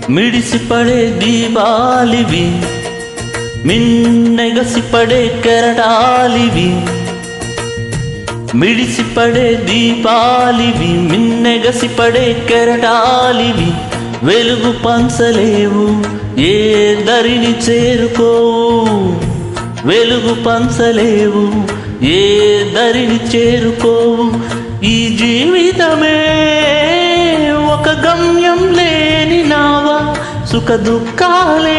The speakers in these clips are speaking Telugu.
మిడిసిపడే దీపాలివి మిన్నెగసిపడే కెరటాలివి మిడిసిపడే దీపాలివి మిన్నెగసిపడే కెరటాలివి వెలుగు పంచలేవు ఏ దరిని చేరుకోవు వెలుగు పంచలేవు ఏ దరిని చేరుకోవు ఈ జీవితమే ఒక గమ్యం లేని నావా సుఖ దుఃఖాలే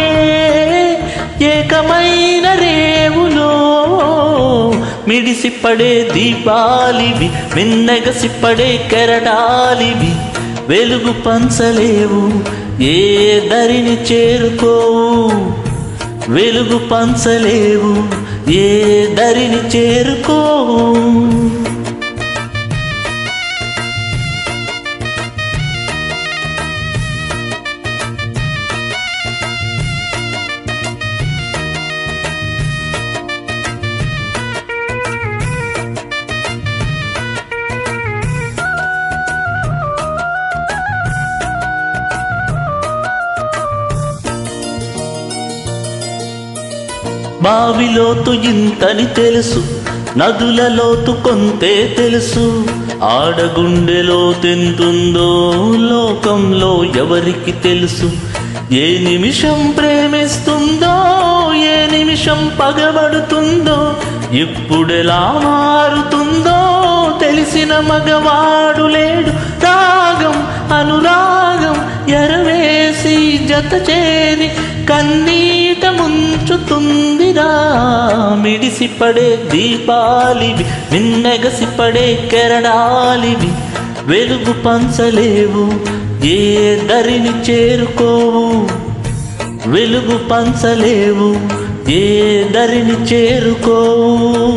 ఏకమైన రేవులో మిడిసిపడే దీపాలివి మిన్నెగసిపడే కెరటాలివి వెలుగు పంచలేవు ఏ దరిని చేరుకోవు వెలుగు పంచలేవు ఏ దరిని చేరుకోవు బావిలోతు ఇంతని తెలుసు నదుల లోతు కొంతే తెలుసు ఆడగుండెలో తెంతుందో లోకంలో ఎవరికి తెలుసు ఏ నిమిషం ప్రేమిస్తుందో ఏ నిమిషం పగబడుతుందో ఇప్పుడెలా మారుతుందో తెలిసిన మగవాడు లేడు రాగం అనురాగం ఎరవేసి జత చేరి కన్నీట ముంచుతుందిరా మిడిసిపడే దీపాలివి నిన్నెగసిపడే కెరడాలివి వెలుగు పంచలేవు ఏ దరిని చేరుకోవు వెలుగు పంచలేవు ఏ దరిని చేరుకోవు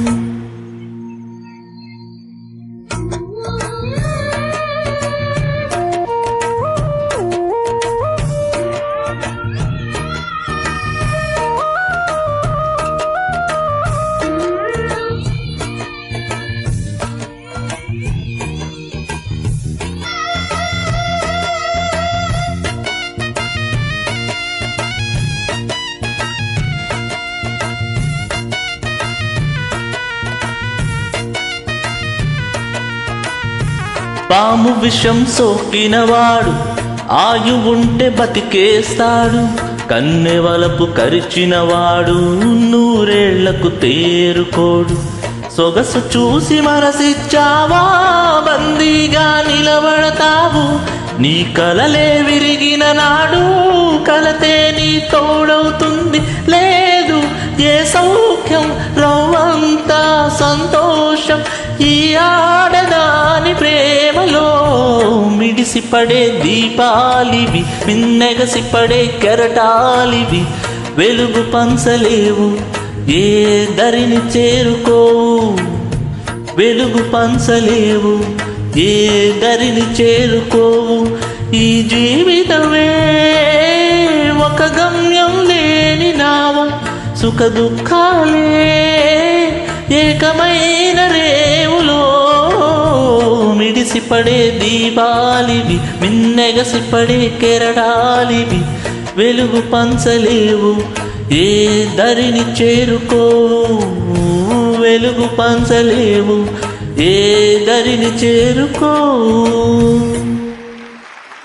పాము విషం సోకినవాడు ఆయు ఉంటే బతికేస్తాడు కన్నెవలపు కరిచినవాడు నూరేళ్లకు తేరుకోడు సొగసు చూసి మనసిచ్చావా బందీగా నిలబడతావు నీ కలలే విరిగిన నాడు కలతే నీ తోడవుతుంది లేదు ఏ సౌఖ్యం రవ్వంతా సంతోషం ఈ ఆడదాని ప్రేమలో మిడిసిపడే దీపాలివి మిన్నెగసిపడే కెరటాలివి వెలుగు పంచలేవు ఏ దరిని చేరుకోవు వెలుగు పంచలేవు ఏ దరిని చేరుకోవు ఈ జీవితమే ఒక గమ్యం లేని నావ సుఖ దుఃఖాలే ఏకమైన రేవులో మిడిసిపడే దీపాలివి మిన్నెగసిపడే కెరడాలివి వెలుగు పంచలేవు ఏ దరిని చేరుకోవు వెలుగు పంచలేవు ఏ దరిని చేరుకోవు